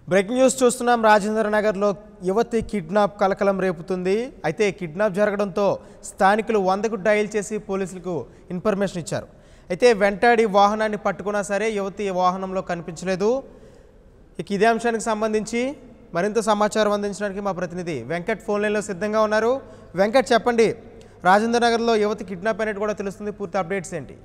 Breaking news చూస్తున్నాం రాజేంద్ర నగర్లో యువతి కిడ్నాప్ కలకలం రేపుతుంది అయితే కిడ్నాప్ జరగడంతో స్థానికులు వందకు డయల్ చేసి పోలీసులకు ఇన్ఫర్మేషన్ ఇచ్చారు అయితే వెంటాడి వాహనాన్ని పట్టుకున్నా సరే యువతి వాహనంలో కనిపించలేదు ఇక ఇదే అంశానికి సంబంధించి మరింత సమాచారం అందించడానికి మా ప్రతినిధి వెంకట్ ఫోన్ లైన్లో సిద్ధంగా ఉన్నారు వెంకట్ చెప్పండి రాజేంద్ర నగర్లో యువతి కిడ్నాప్ అయినట్టు కూడా తెలుస్తుంది పూర్తి అప్డేట్స్ ఏంటి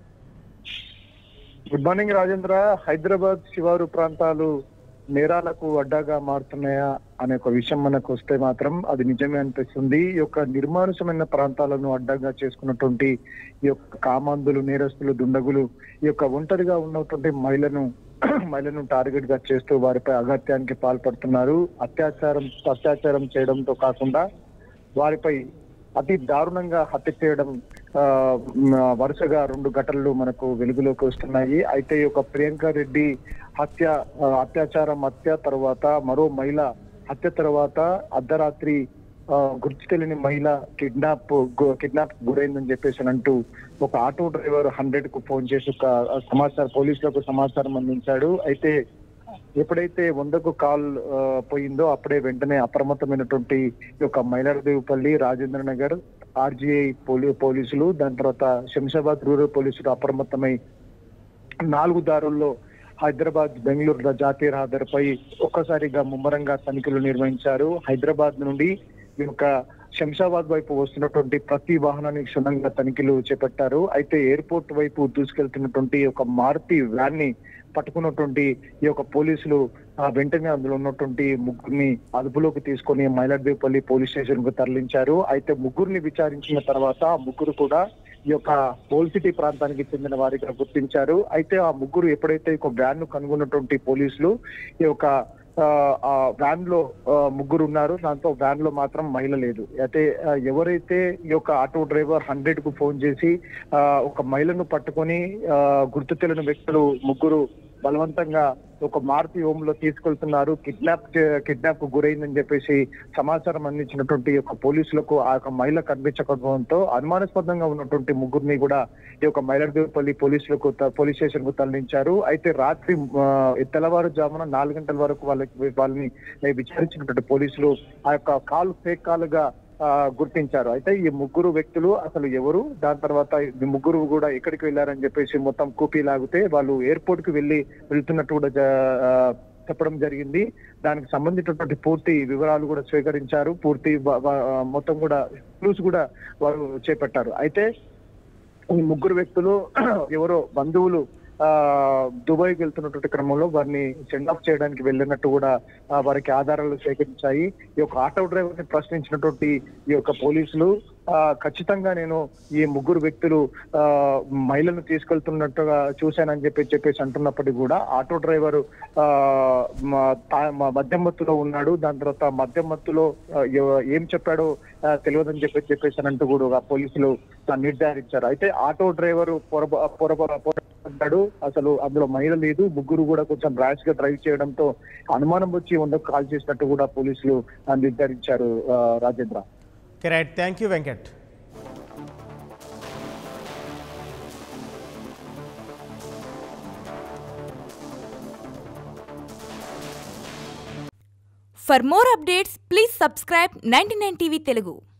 గుడ్ మార్నింగ్ రాజేంద్ర హైదరాబాద్ శివారు ప్రాంతాలు నేరాలకు అడ్డాగా మారుతున్నాయా అనే ఒక విషయం మనకు వస్తే మాత్రం అది నిజమే అనిపిస్తుంది ఈ యొక్క నిర్మానుషమైన ప్రాంతాలను అడ్డంగా చేసుకున్నటువంటి ఈ యొక్క కామాంధులు నేరస్తులు దుండగులు ఈ యొక్క ఒంటరిగా ఉన్నటువంటి మహిళను మహిళను టార్గెట్ గా చేస్తూ వారిపై అగత్యానికి పాల్పడుతున్నారు అత్యాచారం అత్యాచారం చేయడంతో కాకుండా వారిపై అతి దారుణంగా హత్య చేయడం ఆ, మ్, వరుసగా రెండు ఘటనలు మనకు వెలుగులోకి వస్తున్నాయి అయితే ఈ యొక్క ప్రియాంక రెడ్డి హత్య ఆ, అత్యాచారం హత్య తర్వాత మరో మహిళ హత్య తర్వాత అర్ధరాత్రి ఆ, గుర్తు తెలియని మహిళ కిడ్నాప్ గు- కిడ్నాప్ గురైందని చెప్పేసి అని అంటూ ఒక ఆటో డ్రైవర్ హండ్రెడ్ కు ఫోన్ చేసి ఒక సమాచారం పోలీసులకు సమాచారం అందించాడు అయితే ఎప్పుడైతే వందకు కాల్ ఆ, పోయిందో అప్పుడే వెంటనే అప్రమత్తమైనటువంటి ఈ యొక్క మైలారదేవిపల్లి రాజేంద్ర నగర్ ఆర్జీఐ పోలీ పోలీసులు దాని తర్వాత శంషాబాద్ రూరల్ పోలీసులు అప్రమత్తమై నాలుగు దారుల్లో హైదరాబాద్ బెంగళూరు జాతీయ రహదారిపై ఒక్కసారిగా ముమ్మరంగా తనిఖీలు నిర్వహించారు హైదరాబాద్ నుండి ఈ యొక్క శంషాబాద్ వైపు వస్తున్నటువంటి ప్రతి వాహనాన్ని క్షుణ్ణంగా తనిఖీలు చేపట్టారు అయితే ఎయిర్పోర్ట్ వైపు దూసుకెళ్తున్నటువంటి ఒక మారుతి వ్యాన్ ని పట్టుకున్నటువంటి ఈ యొక్క పోలీసులు ఆ వెంటనే అందులో ఉన్నటువంటి ముగ్గురిని అదుపులోకి తీసుకొని మైలాడ్వేపల్లి పోలీస్ స్టేషన్ కు తరలించారు అయితే ముగ్గురిని విచారించిన తర్వాత ఆ ముగ్గురు కూడా ఈ యొక్క హోల్ సిటీ ప్రాంతానికి చెందిన వారిగా గుర్తించారు అయితే ఆ ముగ్గురు ఎప్పుడైతే ఒక వ్యాన్ ను కనుగొన్నటువంటి పోలీసులు ఈ యొక్క ఆ, ఆ వ్యాన్ లో ఆ, ముగ్గురు ఉన్నారు దాంతో వ్యాన్ లో మాత్రం మహిళ లేదు అయితే ఆ, ఎవరైతే ఈ యొక్క ఆటో డ్రైవర్ హండ్రెడ్ కు ఫోన్ చేసి ఆ, ఒక మహిళను పట్టుకొని ఆ, గుర్తు తెలియని వ్యక్తులు ముగ్గురు బలవంతంగా ఒక మారుతి హోమ్ లో తీసుకెళ్తున్నారు కిడ్నాప్ కిడ్నాప్ కు గురైందని చెప్పేసి సమాచారం అందించినటువంటి ఈ యొక్క పోలీసులకు ఆ యొక్క మహిళ కనిపించకపోవడంతో అనుమానాస్పదంగా ఉన్నటువంటి ముగ్గురిని కూడా ఈ యొక్క మైలర్దేవపల్లి పోలీసులకు త- పోలీస్ స్టేషన్ కు తరలించారు అయితే రాత్రి ఆ, తెల్లవారుజామున నాలుగు గంటల వరకు వాళ్ళకి వాళ్ళని విచారించినటువంటి పోలీసులు ఆ యొక్క కాల్ ఫేక్ కాల్ గా ఆ, గుర్తించారు అయితే ఈ ముగ్గురు వ్యక్తులు అసలు ఎవరు దాని తర్వాత ఈ ముగ్గురు కూడా ఎక్కడికి వెళ్ళారని చెప్పేసి మొత్తం కూపీ లాగితే వాళ్ళు ఎయిర్పోర్ట్ కి వెళ్ళి వెళ్తున్నట్టు కూడా జ- ఆ, చెప్పడం జరిగింది దానికి సంబంధించినటువంటి పూర్తి వివరాలు కూడా స్వీకరించారు పూర్తి వ- వ- మొత్తం కూడా క్లూస్ కూడా వారు చేపట్టారు అయితే ఈ ముగ్గురు వ్యక్తులు ఎవరో బంధువులు ఆ దుబాయ్కి వెళ్తున్నటువంటి క్రమంలో వారిని సెండ్ ఆఫ్ చేయడానికి వెళ్ళినట్టు కూడా ఆ, వారికి ఆధారాలు సేకరించాయి ఈ యొక్క ఆటో డ్రైవర్ ని ప్రశ్నించినటువంటి ఈ యొక్క పోలీసులు ఆ, ఖచ్చితంగా నేను ఈ ముగ్గురు వ్యక్తులు ఆ మహిళను తీసుకెళ్తున్నట్టుగా చూశానని చెప్పి చెప్పేసి అంటున్నప్పటికీ కూడా ఆటో డ్రైవర్ ఆ మ- తా- మ- మద్యం మత్తులో ఉన్నాడు దాని తర్వాత మద్యం మత్తులో ఆ, ఎవ- ఏం చెప్పాడో ఆ, తెలియదని చెప్పి చెప్పేసి అని అంటూ కూడా ఆ పోలీసులు ఆ, నిర్ధారించారు అయితే ఆటో డ్రైవర్ పొరబ పొరబ పొరపడ్డాడు అసలు అందులో మహిళ లేదు ముగ్గురు కూడా కొంచెం ర్యాష్ గా డ్రైవ్ చేయడంతో అనుమానం వచ్చి వందకు కాల్ చేసినట్టు కూడా పోలీసులు ఆ, నిర్ధారించారు ఆ, Rajendra right thank you Venkat For more updates, please subscribe 99 TV Telugu.